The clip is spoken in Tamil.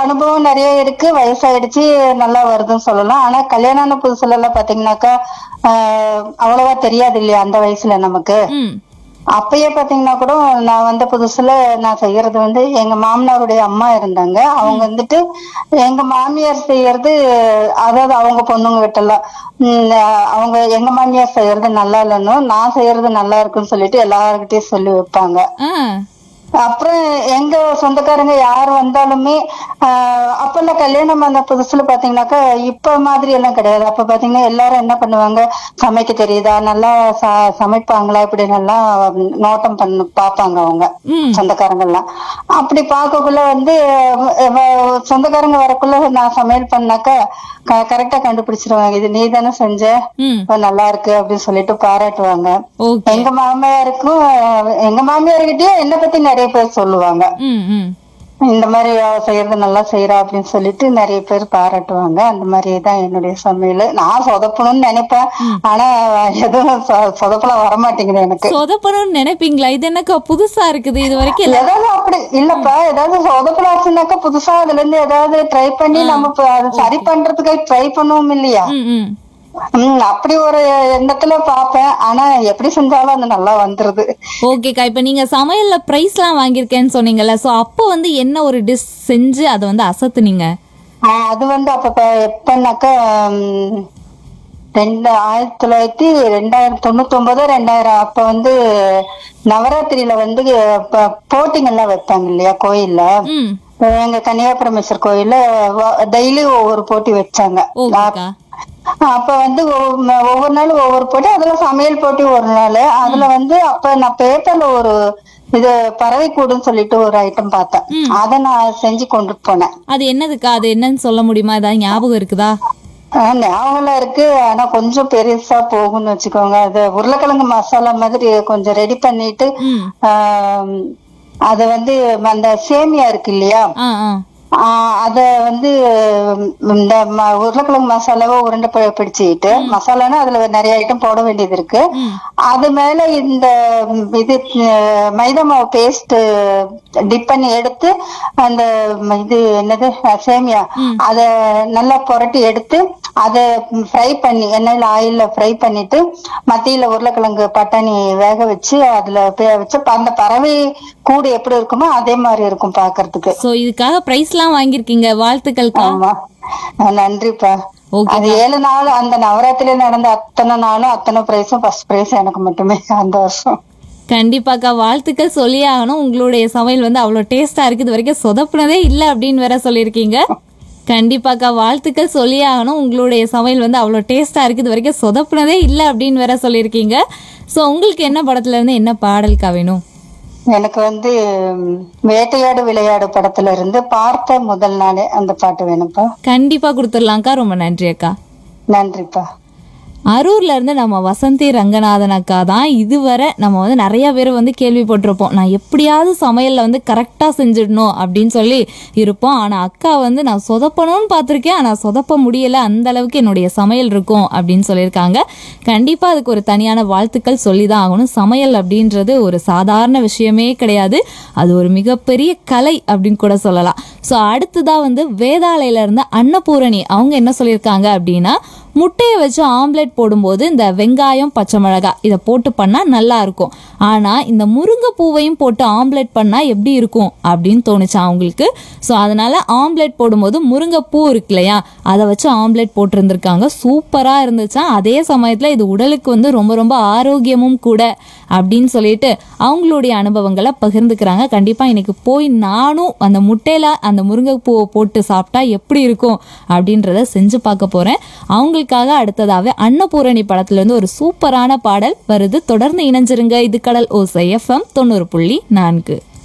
அனுபவம் நிறைய இருக்கு வயசாயிடுச்சு நல்லா வருதுன்னு சொல்லலாம் ஆனா கல்யாணம் ஆன புதுசுல எல்லாம் பாத்தீங்கன்னாக்கா ஆஹ், அவ்வளவா தெரியாது இல்லையா அந்த வயசுல நமக்கு ம் அப்பயே பாத்தீங்கன்னா கூட நான் வந்த புதுசுல நான் செய்யறது வந்து எங்க மாமனாருடைய அம்மா இருந்தாங்க அவங்க வந்துட்டு எங்க மாமியார் செய்யறது அதாவது அவங்க பொண்ணுங்க கிட்ட எல்லாம் உம், அவங்க எங்க மாமியார் செய்யறது நல்லா இல்லைன்னு நான் செய்யறது நல்லா இருக்குன்னு சொல்லிட்டு எல்லார்கிட்டயும் சொல்லி வைப்பாங்க ஆ அப்புறம் எங்க சொந்தக்காரங்க யார் வந்தாலுமே ஆஹ் அப்பெல்லாம் கல்யாணம் பண்ண புதுசுல பாத்தீங்கன்னாக்கா இப்ப மாதிரி எல்லாம் கிடையாது அப்ப பாத்தீங்கன்னா எல்லாரும் என்ன பண்ணுவாங்க சமைக்க தெரியுதா நல்லா ச- சமைப்பாங்களா இப்படின்னு எல்லாம் நோட்டம் பண்ணு பாப்பாங்க அவங்க ம் சொந்தக்காரங்க எல்லாம் அப்படி பார்க்கக்குள்ள வந்து அஹ் வ- சொந்தக்காரங்க வரக்குள்ள நான் சமையல் பண்ணாக்கா கரெக்டா கண்டுபிடிச்சிருவாங்க இது நீ தானே செஞ்ச ம் இப்ப நல்லா இருக்கு அப்படின்னு சொல்லிட்டு பாராட்டுவாங்க ஓகே எங்க மாமியாருக்கும் அஹ், எங்க மாமியார்கிட்டயும் என்ன பத்தி நிறைய பேர் சொல்லுவாங்க ம் ம் இந்த மாதிரி அவ செய்யறது நல்லா செய்யறா அப்படின்னு சொல்லிட்டு நிறைய பேர் பாராட்டுவாங்க அந்த மாதிரி தான் என்னுடைய சமையல் நான் சொதப்பணும்னு நினைப்பேன் ஆனா எதுவும் சொ- சொதப்பலாம் வரமாட்டேங்குது எனக்கு சொதப்பணும்னு நினைப்பீங்களா இது என்னக்கா புதுசா இருக்குது இது வரைக்கும் எல்லா- ஏதாவது அப்படி இல்லப்பா ஏதாவது சொதப்பலாச்சுனாக்கா புதுசா அதுல இருந்து ஏதாவது ட்ரை பண்ணி நம்ம இப்ப அதை சரி பண்றதுக்கு ட்ரை பண்ணுவோம் இல்லையா ம் ம் உம் அப்படி ஒரு எண்ணத்துல பாப்பேன் ஆனா எப்படி செஞ்சாலும் அது நல்லா வந்துருது ஓகேக்கா இப்போ நீங்க சமையல்ல பிரைஸ்லாம் வாங்கியிருக்கேன்னு சொன்னீங்கல்ல ஸோ அப்போ வந்து என்ன ஒரு டிஷ் செஞ்சு அதை வந்து அசத்துனீங்க ஆஹ் அது வந்து அப்ப ப- எப்பன்னாக்கா உம், ரெண்டு ஆயிரத்தி தொள்ளாயிரத்தி ரெண்டாயிரத்தி தொண்ணூத்தி ஒன்பது ரெண்டாயிரம் அப்ப வந்து நவராத்திரியில வந்து ப- போட்டிங்க எல்லாம் வைப்பாங்க இல்லையா கோயில்ல ம் எங்க கன்னியாபுரமேஸ்வர் கோயில்ல டெய்லி ஒவ்வொரு போட்டி வச்சாங்க ஓகேக்கா அப்ப வந்து ஒவ்வொரு ஒவ்வொரு நாளும் ஒவ்வொரு போட்டி அதுல சமையல் போட்டி ஒரு நாள் அதுல வந்து அப்ப நான் பேப்பர்ல ஒரு இது பறவை கூடுன்னு சொல்லிட்டு ஒரு ஐட்டம் பார்த்தேன் அதை நான் செஞ்சு கொண்டுட்டு போனேன் அது என்னதுக்கா அது என்னன்னு சொல்ல முடியுமா ஏதாவது ஞாபகம் இருக்குதா ஆஹ் ஞாபகம் இருக்கு ஆனா கொஞ்சம் பெருசா போகும்னு வச்சுக்கோங்க அது உருளைக்கிழங்கு மசாலா மாதிரி கொஞ்சம் ரெடி பண்ணிட்டு ம் ஆஹ் அத வந்து அந்த சேமியா இருக்கு இல்லையா ஆ ஆ ஆஹ் அத வந்து இந்த ம- உருளைக்கிழங்கு மசாலாவை உருண்டை பி- பிடிச்சிக்கிட்டு மசாலானா அதுல நிறைய ஐட்டம் போட வேண்டியது இருக்கு ம் அது மேல இந்த ம், இது அஹ், மைதா மாவு பேஸ்ட் டிப் பண்ணி எடுத்து அந்த ம், இது என்னது அஹ், சேமியா அத நல்லா புரட்டி எடுத்து அத ஃப்ரை பண்ணி எண்ணெயில ஆயில்ல ஃப்ரை பண்ணிட்டு மத்தியில உருளைக்கிழங்கு பட்டாணி வேக வச்சு அதுல பே- வச்சு ப- அந்த பறவை கூடு எப்படி இருக்குமோ அதே மாதிரி இருக்கும் பாக்குறதுக்கு ஸோ இதுக்காக ப்ரைஸ்லாம் வாங்கியிருக்கீங்க வாழ்த்துக்கள்க்கா ஆமா அஹ் நன்றிப்பா ஓகே அது ஏழு நாள் அந்த நவராத்திரியில நடந்த அத்தனை நாளும் அத்தனை பிரைஸும் ஃபர்ஸ்ட் பிரைஸ் எனக்கு மட்டுமே அந்த வருஷம் கண்டிப்பாக்கா வாழ்த்துக்கள் சொல்லியே ஆகணும் உங்களுடைய சமையல் வந்து அவ்வளோ டேஸ்டா இருக்குது இது வரைக்கும் சொதப்புனதே இல்லை அப்படின்னு வேற சொல்லியிருக்கீங்க கண்டிப்பாக்கா வாழ்த்துக்கள் சொல்லியே ஆகணும் உங்களுடைய சமையல் வந்து அவ்வளோ டேஸ்டா இருக்குது இது வரைக்கும் சொதப்புனதே இல்லை அப்படின்னு வேற சொல்லியிருக்கீங்க ஸோ உங்களுக்கு என்ன படத்துல இருந்து என்ன பாடல்க்கா வேணும் எனக்கு வந்து ம், வேட்டையாடு விளையாடு படத்துல இருந்து பார்த்த முதல் நாளே அந்த பாட்டு வேணும்ப்பா கண்டிப்பா கொடுத்துடலாம்க்கா ரொம்ப நன்றி அக்கா நன்றிப்பா அரூர்ல இருந்து நம்ம வசந்தி ரங்கநாதன் அக்கா தான் இதுவரை நம்ம வந்து நிறைய பேர் வந்து கேள்விப்பட்டிருப்போம் நான் எப்படியாவது சமையல்ல வந்து கரெக்டா செஞ்சிடணும் அப்படின்னு சொல்லி இருப்போம் ஆனா அக்கா வந்து நான் சொதப்பணும்னு பார்த்திருக்கேன் ஆனா சொதப்ப முடியல அந்த அளவுக்கு என்னுடைய சமையல் இருக்கும் அப்படின்னு சொல்லியிருக்காங்க கண்டிப்பா அதுக்கு ஒரு தனியான வாழ்த்துக்கள் சொல்லி தான் ஆகணும் சமையல் அப்படின்றது ஒரு சாதாரண விஷயமே கிடையாது அது ஒரு மிகப்பெரிய கலை அப்படின்னு கூட சொல்லலாம் ஸோ அடுத்ததா வந்து வேதாளையில இருந்து அன்னபூரணி அவங்க என்ன சொல்லியிருக்காங்க அப்படின்னா முட்டையை வச்சு ஆம்லெட் போடும்போது இந்த வெங்காயம் பச்சை மிளகாய் இதை போட்டு பண்ணால் நல்லா இருக்கும் ஆனால் இந்த முருங்கை பூவையும் போட்டு ஆம்லெட் பண்ணால் எப்படி இருக்கும் அப்படின்னு தோணுச்சா அவங்களுக்கு ஸோ அதனால ஆம்லெட் போடும்போது முருங்கை பூ இருக்கு இல்லையா அதை வச்சு ஆம்லெட் போட்டிருந்திருக்காங்க சூப்பராக இருந்துச்சா அதே சமயத்தில் இது உடலுக்கு வந்து ரொம்ப ரொம்ப ஆரோக்கியமும் கூட அப்படின்னு சொல்லிட்டு அவங்களுடைய அனுபவங்களை பகிர்ந்துக்கிறாங்க கண்டிப்பாக இன்னைக்கு போய் நானும் அந்த முட்டையில் அந்த முருங்கைப்பூவை போட்டு சாப்பிட்டா எப்படி இருக்கும் அப்படின்றத செஞ்சு பார்க்க போகிறேன் அவங்களுக்காக அடுத்ததாகவே அன்னபூரணி படத்துலேருந்து ஒரு சூப்பரான பாடல் வருது தொடர்ந்து இணைஞ்சிருங்க இது கடல் ஓசை எஃப்எம் தொண்ணூறு புள்ளி நான்கு